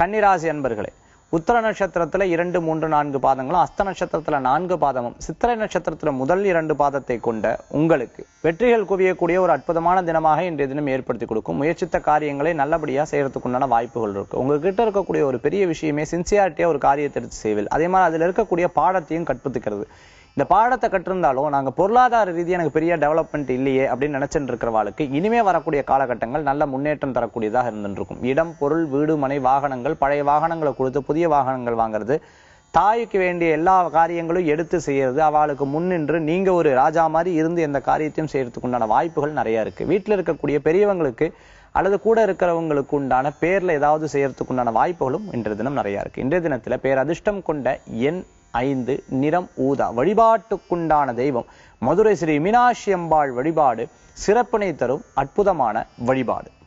கன்னிராசி அன்பர்களே உத்தர நட்சத்திரத்துல இரண்டு மூன்று நான்கு பாதங்களும் அஸ்த நட்சத்திரத்துல நான்கு பாதமும் சித்திரை நட்சத்திரத்துல முதல் இரண்டு பாதத்தை கொண்ட உங்களுக்கு வெற்றிகள் குவியக்கூடிய ஒரு அற்புதமான தினமாக இன்றைய தினம் ஏற்படுத்தி கொடுக்கும் முயற்சித்த காரியங்களை நல்லபடியா செய்யறதுக்கு உண்டான வாய்ப்புகள் இருக்கு உங்ககிட்ட இருக்கக்கூடிய ஒரு பெரிய விஷயமே சின்சியாரிட்டியா ஒரு காரியத்தை எடுத்து செய்வில் அதே மாதிரி அதுல இருக்கக்கூடிய பாடத்தையும் கற்புத்துக்கிறது இந்த பாடத்தை கற்றிருந்தாலும் நாங்க பொருளாதார ரீதியா எனக்கு பெரிய டெவலப்மெண்ட் இல்லையே அப்படின்னு நினைச்சிட்டு இருக்கிறவாளுக்கு இனிமே வரக்கூடிய காலகட்டங்கள் நல்ல முன்னேற்றம் தரக்கூடியதாக இருந்துருக்கும் இடம் பொருள் வீடு மனை வாகனங்கள் பழைய வாகனங்களை கொடுத்து புதிய வாகனங்கள் வாங்குறது தாய்க்கு வேண்டிய எல்லா காரியங்களும் எடுத்து செய்யறது அவளுக்கு முன்னின்று நீங்க ஒரு ராஜா மாதிரி இருந்து எந்த காரியத்தையும் செய்யறதுக்கு உண்டான வாய்ப்புகள் நிறைய இருக்கு வீட்டுல இருக்கக்கூடிய பெரியவங்களுக்கு அல்லது கூட இருக்கிறவங்களுக்கு உண்டான பேர்ல ஏதாவது செய்யறதுக்கு உண்டான வாய்ப்புகளும் இன்றைய தினம் நிறைய இருக்கு இன்றைய தினத்துல பேரதிர்ஷ்டம் கொண்ட எண் ஐந்து நிறம் ஊதா வழிபாட்டுக்குண்டான தெய்வம் மதுரை ஸ்ரீ மீனாட்சி அம்பாள் வழிபாடு சிறப்பினை தரும் அற்புதமான வழிபாடு